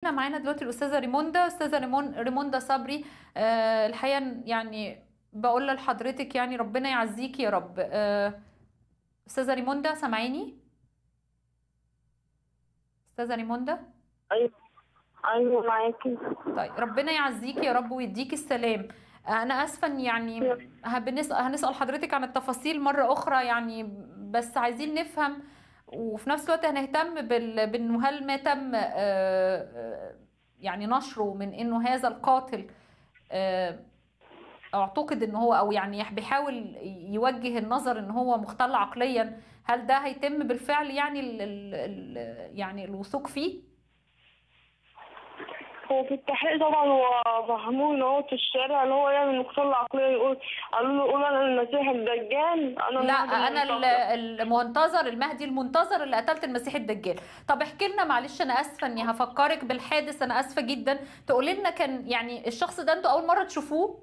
احنا معانا دلوقتي الاستاذه ريموندا استاذه ريمون ريموندا صبري آه الحقيقه يعني بقول لحضرتك يعني ربنا يعزيكي يا رب آه استاذه ريموندا سامعيني استاذه ريموندا ايوه ايوه معاكي طيب ربنا يعزيكي يا رب ويديكي السلام انا اسفه إن يعني هنسال هنسال حضرتك عن التفاصيل مره اخرى يعني بس عايزين نفهم وفي نفس الوقت هنهتم بال... بانه هل ما تم آه، آه، يعني نشره من انه هذا القاتل آه، اعتقد ان هو او يعني بيحاول يوجه النظر ان هو مختل عقليا هل ده هيتم بالفعل يعني ال... ال... ال... يعني الوثوق فيه هو في التحقيق طبعا هو فهموه ان هو في الشارع اللي هو يعمل مختل عقلية يقول قالوا له قول انا المسيح الدجال انا لا المهدي انا ال- المنتظر. المنتظر المهدي المنتظر اللي قتلت المسيح الدجال طب احكي لنا معلش انا اسفه اني هفكرك بالحادث انا اسفه جدا تقولي لنا كان يعني الشخص ده انتوا اول مره تشوفوه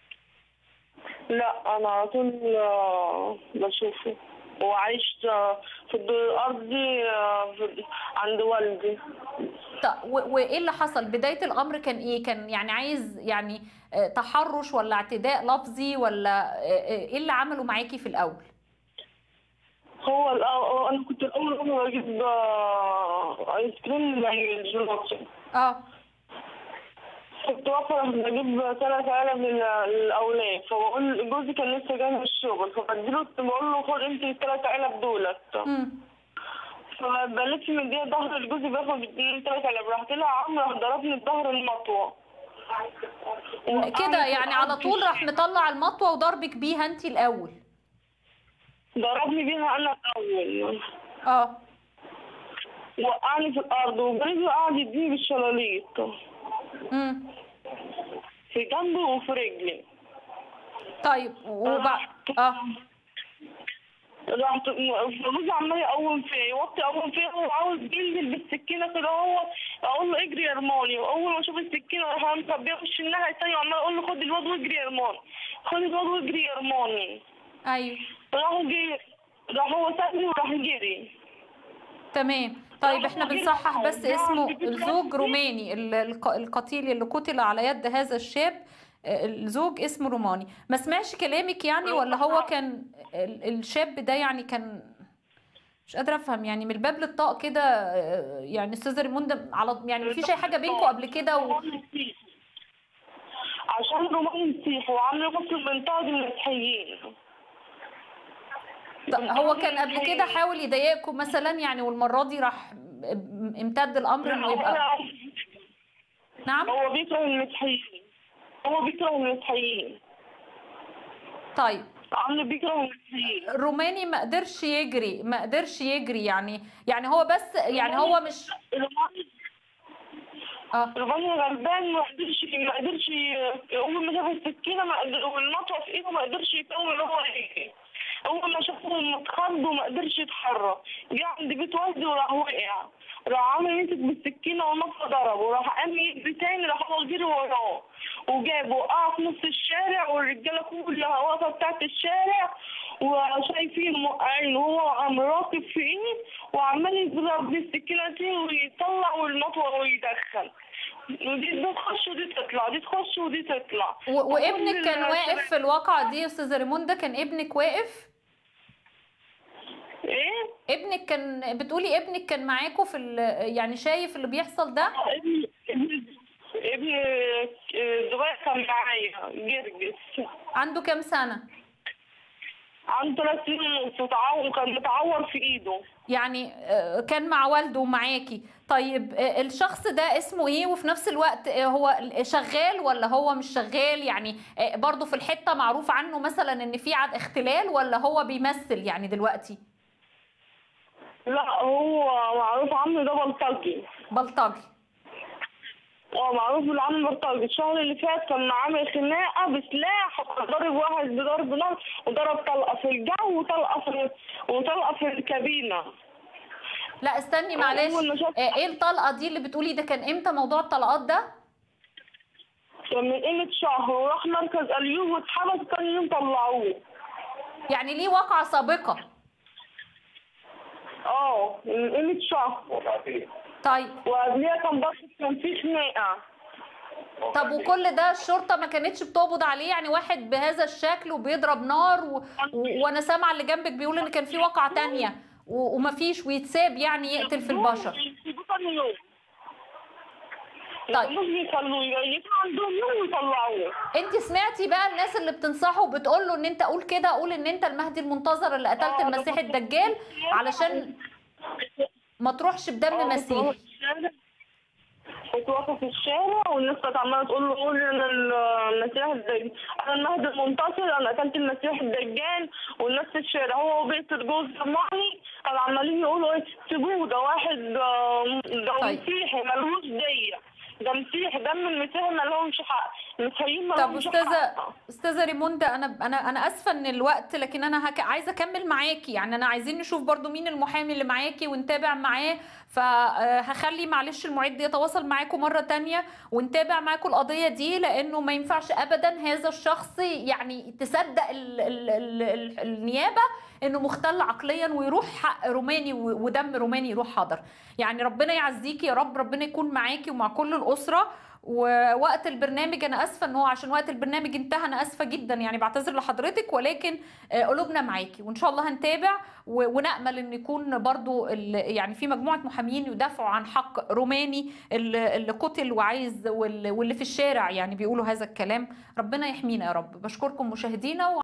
لا انا على طول آه، بشوفه هو عايش آه، في الدور الارضي آه، في- عند والدي طب و- وايه اللي حصل بدايه الامر كان ايه كان يعني عايز يعني آه، تحرش ولا اعتداء لفظي ولا آه، آه، ايه اللي عمله معاكي في الاول هو الأول انا كنت الاول اول اجيب آه، ايس كريم زي الجيلاتي اه كنت واقفة بجيب ثلاث علب لل- للأولاد فبقول جوزي كان لسه جاي من الشغل فبديله بقول له خد انت الثلاث علب دولت امم فبلف من دي ظهر لجوزي باخد الثلاث علب راح طلع عم راح ضربني بظهر المطوة كده يعني على طول راح مطلع المطوه وضربك بيها انت الاول ضربني بيها أنا الأول اه وقعني في الأرض وبرجله قعد يديني بالشلاليط امم في جنبي وفي رجلي طيب وبعد اه رحت جوزي عمال يقوم فيا يوطي يقوم فيا هو عاوز ينزل بالسكينه كده هو اقول له اجري يا رماني واول ما اشوف السكينه اروح انا مخبيه وش الناحيه التانيه وعمال اقول له خد الواد واجري يا رماني خد الواد واجري يا رماني ايوه راح جري راح هو سابني وراح جري تمام طيب احنا بنصحح بس اسمه زوج روماني ال- الق- القتيل اللي قتل على يد هذا الشاب آه، الزوج اسمه روماني ما سمعش كلامك يعني ولا هو كان ال- الشاب ده يعني كان مش قادره افهم يعني من الباب للطاق كده آه، يعني استاذه ريموندا على يعني مفيش اي حاجه بينكم قبل كده و... عشان رومان مسيح وعامل نفسه منطقه المسيحيين طب هو كان قبل كده حاول يضايقكم مثلا يعني والمره دي راح ام- امتد الامر انه يبقى نعم هو بيكره المسيحيين هو بيكره المسيحيين طيب عامل بيكره المسيحيين الروماني ما قدرش يجري ما قدرش يجري يعني يعني هو بس يعني هو مش رومان اه رومان غلبان ما قدرش ما قدرش اول ما شاف السكينه ما قدر والمطوه في ايده ما قدرش يقوم اللي هو يجري اول ما شافه متخض وما قدرش يتحرك جه عند بيت والدي وراح وقع راح عامل مسك بالسكينه والمطوه ضربه وراح قام يجري تاني راح هو جري وراه وجابه وقع في نص الشارع والرجاله كلها واقفه بتاعت الشارع وشايفين موقعين وهو قام راكب فيه وعمال يضرب بالسكينه دي ويطلع والمطوه ويدخل ودي تخش ودي تطلع دي تخش ودي تطلع و- وابنك كل كان واقف الشباب- في الواقعة دي يا استاذة ريموندا كان ابنك واقف ايه ابنك كان بتقولي ابنك كان معاكوا في ال- يعني شايف اللي بيحصل ده ابن ابن ابن زبير كان معايا جرجس عنده كام سنة عنده ثلاث سنين ونص وتعور كان متعور في ايده يعني آه، كان مع والده ومعاكي طيب آه، الشخص ده اسمه ايه وفي نفس الوقت آه، هو شغال ولا هو مش شغال يعني آه، برضه في الحتة معروف عنه مثلا ان في عد اختلال ولا هو بيمثل يعني دلوقتي لا هو معروف عنه ده بلطجي بلطجي اه معروف بالعم بلطجي الشهر اللي فات كان عامل خناقه بسلاح ضرب واحد بضرب نار وضرب طلقه في الجو وطلقه في وطلقه في الكابينه لا استني معلش أول ما شفت- آه، ايه الطلقة دي اللي بتقولي ده كان امتى موضوع الطلقات ده كان من قيمه شهر وراح مركز اليوب واتحبس كان يوم طلعوه يعني ليه واقعة سابقة اه من قيمه شهر طيب وقبليها كان برضه كان في خناقة طب وكل ده الشرطة ما كانتش بتقبض عليه يعني واحد بهذا الشكل وبيضرب نار و... و... وانا سامعة اللي جنبك بيقول ان كان في واقعة تانية و... ومفيش ويتساب يعني يقتل في البشر يسيبوه تاني يوم طيب. يقولوا يخلوه يبقى عندهم يوم ويطلعوه انت سمعتي بقى الناس اللي بتنصحه وبتقول له ان انت قول كده قول ان انت المهدي المنتظر اللي قتلت آه، المسيح ده كنت- الدجال علشان ما تروحش بدم آه، كنت واقفة مسيحي في الشارع كنت واقفة في الشارع والناس كانت عمالة تقول له قول أنا المسيح الدجال أنا المهدي المنتصر أنا قتلت المسيح الدجال والناس في الشارع هو وبيت الجوز سمعني كانوا عمالين يقولوا إيه سيبوه ده واحد آه، ده طيب. مسيحي ملهوش دية ده مسيحي دم المسيحي ملهمش حق المسيحيين طب ملهمش استاذه حق استاذه ريموندا انا انا انا اسفه ان الوقت لكن انا هك... عايزه اكمل معاكي يعني انا عايزين نشوف برضو مين المحامي اللي معاكي ونتابع معاه فهخلي معلش المعد يتواصل معاكم مره تانية ونتابع معاكم القضيه دي لانه ما ينفعش ابدا هذا الشخص يعني تصدق ال... ال... ال... ال... النيابه انه مختل عقليا ويروح حق روماني و- ودم روماني يروح حضر يعني ربنا يعزيكي يا رب ربنا يكون معاكي ومع كل الاسره ووقت البرنامج انا اسفه ان هو عشان وقت البرنامج انتهى انا اسفه جدا يعني بعتذر لحضرتك ولكن آه، قلوبنا معاكي وان شاء الله هنتابع و- ونامل ان يكون برضو ال- يعني في مجموعه محامين يدافعوا عن حق روماني اللي اللي قتل وعايز واللي واللي في الشارع يعني بيقولوا هذا الكلام ربنا يحمينا يا رب بشكركم مشاهدينا